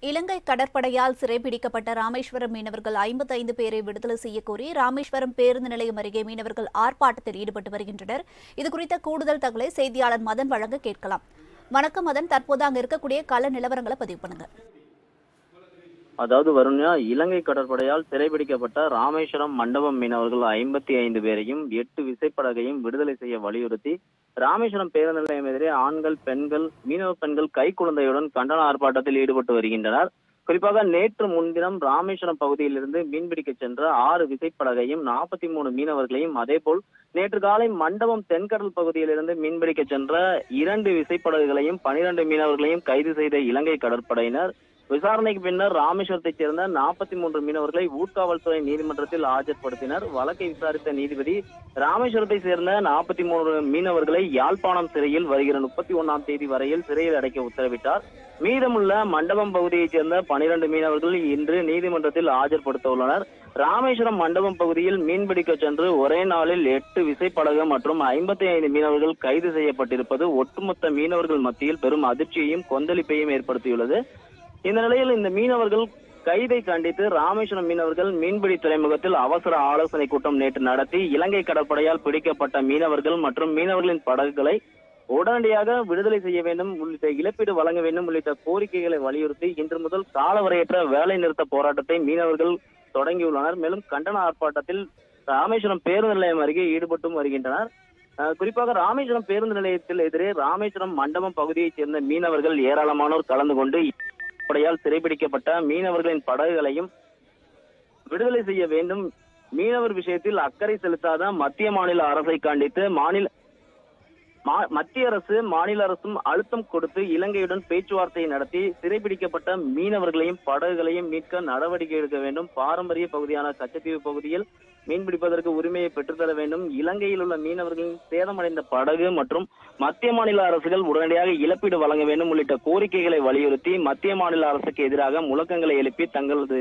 இலங்கை கடற்படையால் சிறைபிடிக்கப்பட்ட ராமேஸ்வரம் மீனவர்கள் ஐம்பத்தைந்து பேரை விடுதலை செய்யக்கோரி ராமேஸ்வரம் பேருந்து நிலையம் அருகே மீனவர்கள் ஆர்ப்பாட்டத்தில் ஈடுபட்டு வருகின்றனர் இதுகுறித்த கூடுதல் தகவலை செய்தியாளர் மதன் வழங்க கேட்கலாம் வணக்கம் மதன் தற்போது அங்க இருக்கக்கூடிய கள நிலவரங்களை பதிவு பண்ணுங்க அதாவது வருண்யா இலங்கை கடற்படையால் சிறைபிடிக்கப்பட்ட ராமேஸ்வரம் மண்டபம் மீனவர்கள் ஐம்பத்தி ஐந்து பேரையும் எட்டு விசைப்படகையும் விடுதலை செய்ய வலியுறுத்தி ராமேஸ்வரம் பேருந்து நிலையம் எதிரே ஆண்கள் பெண்கள் மீனவ பெண்கள் கை குழந்தையுடன் கண்டன ஆர்ப்பாட்டத்தில் ஈடுபட்டு வருகின்றனர் குறிப்பாக நேற்று முன்தினம் ராமேஸ்வரம் பகுதியிலிருந்து மீன்பிடிக்க சென்ற ஆறு விசைப்படகையும் நாற்பத்தி மூணு மீனவர்களையும் அதேபோல் நேற்று காலை மண்டபம் தென்கடல் பகுதியிலிருந்து மீன்பிடிக்க சென்ற இரண்டு விசைப்படகுகளையும் பனிரெண்டு மீனவர்களையும் கைது செய்த இலங்கை கடற்படையினர் விசாரணைக்கு பின்னர் ராமேஸ்வரத்தைச் சேர்ந்த நாற்பத்தி மூன்று மீனவர்களை ஊர்காவல்துறை நீதிமன்றத்தில் ஆஜர்படுத்தினர் வழக்கை விசாரித்த நீதிபதி ராமேஸ்வரத்தை சேர்ந்த நாற்பத்தி மூன்று மீனவர்களை யாழ்ப்பாணம் சிறையில் வருகிற முப்பத்தி ஒன்னாம் தேதி வரையில் சிறையில் அடைக்க உத்தரவிட்டார் மீதமுள்ள மண்டபம் பகுதியைச் சேர்ந்த பனிரெண்டு மீனவர்கள் இன்று நீதிமன்றத்தில் ஆஜர்படுத்த உள்ளனர் ராமேஸ்வரம் மண்டபம் பகுதியில் மீன்பிடிக்க சென்று ஒரே நாளில் எட்டு விசைப்படகு மற்றும் ஐம்பத்தி ஐந்து மீனவர்கள் கைது செய்யப்பட்டிருப்பது ஒட்டுமொத்த மீனவர்கள் மத்தியில் பெரும் அதிர்ச்சியையும் கொந்தளிப்பையும் ஏற்படுத்தியுள்ளது இந்த நிலையில் இந்த மீனவர்கள் கைதை கண்டித்து ராமேஸ்வரம் மீனவர்கள் மீன்பிடி துறைமுகத்தில் அவசர ஆலோசனை கூட்டம் நேற்று நடத்தி இலங்கை கடற்படையால் பிடிக்கப்பட்ட மீனவர்கள் மற்றும் மீனவர்களின் படகுகளை உடனடியாக விடுதலை செய்ய வேண்டும் உள்ளிட்ட இழப்பீடு வழங்க வேண்டும் உள்ளிட்ட கோரிக்கைகளை வலியுறுத்தி இன்று முதல் காலவரையற்ற வேலை நிறுத்த போராட்டத்தை மீனவர்கள் தொடங்கியுள்ளனர் மேலும் கண்டன ஆர்ப்பாட்டத்தில் ராமேஸ்வரம் பேருந்து நிலையம் அருகே ஈடுபட்டும் வருகின்றனர் அஹ் குறிப்பாக ராமேஸ்வரம் பேருந்து நிலையத்தில் எதிரே ராமேஸ்வரம் மண்டபம் பகுதியைச் சேர்ந்த மீனவர்கள் ஏராளமானோர் கலந்து கொண்டு படையால் சிறைபிடிக்கப்பட்ட மீனவர்களின் படகுகளையும் விடுதலை செய்ய வேண்டும் மீனவர் விஷயத்தில் அக்கறை செலுத்தாத மத்திய மாநில அரசை கண்டித்து மாநில மா- மத்திய அரசு மாநில அரசும் அழுத்தம் கொடுத்து இலங்கையுடன் பேச்சுவார்த்தை நடத்தி சிறைபிடிக்கப்பட்ட மீனவர்களையும் படகுகளையும் மீட்க நடவடிக்கை எடுக்க வேண்டும் பாரம்பரிய பகுதியான கச்சத்தீவு பகுதியில் மீன்பிடிப்பதற்கு உரிமையை பெற்றுத்தர வேண்டும் இலங்கையில் உள்ள மீனவர்களின் சேதமடைந்த படகு மற்றும் மத்திய மாநில அரசுகள் உடனடியாக இழப்பீடு வழங்க வேண்டும் உள்ளிட்ட கோரிக்கைகளை வலியுறுத்தி மத்திய மாநில அரசுக்கு எதிராக முழக்கங்களை எழுப்பி தங்களது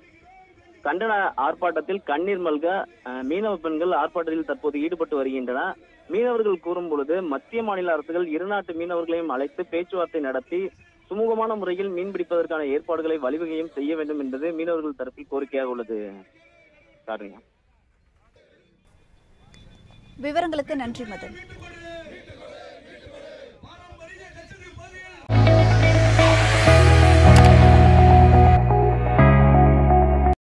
கண்டன ஆர்ப்பாட்டத்தில் கண்ணீர் மல்க அஹ், மீனவ பெண்கள் ஆர்ப்பாட்டத்தில் தற்போது ஈடுபட்டு வருகின்றன மீனவர்கள் கூறும் பொழுது மத்திய மாநில அரசுகள் இருநாட்டு மீனவர்களையும் அழைத்து பேச்சுவார்த்தை நடத்தி சுமூகமான முறையில் மீன்பிடிப்பதற்கான ஏற்பாடுகளை வழிவகையும் செய்ய வேண்டும் என்பது மீனவர்கள் தரப்பில் கோரிக்கையாக உள்ளது காரணியா விவரங்களுக்கு நன்றி மதன்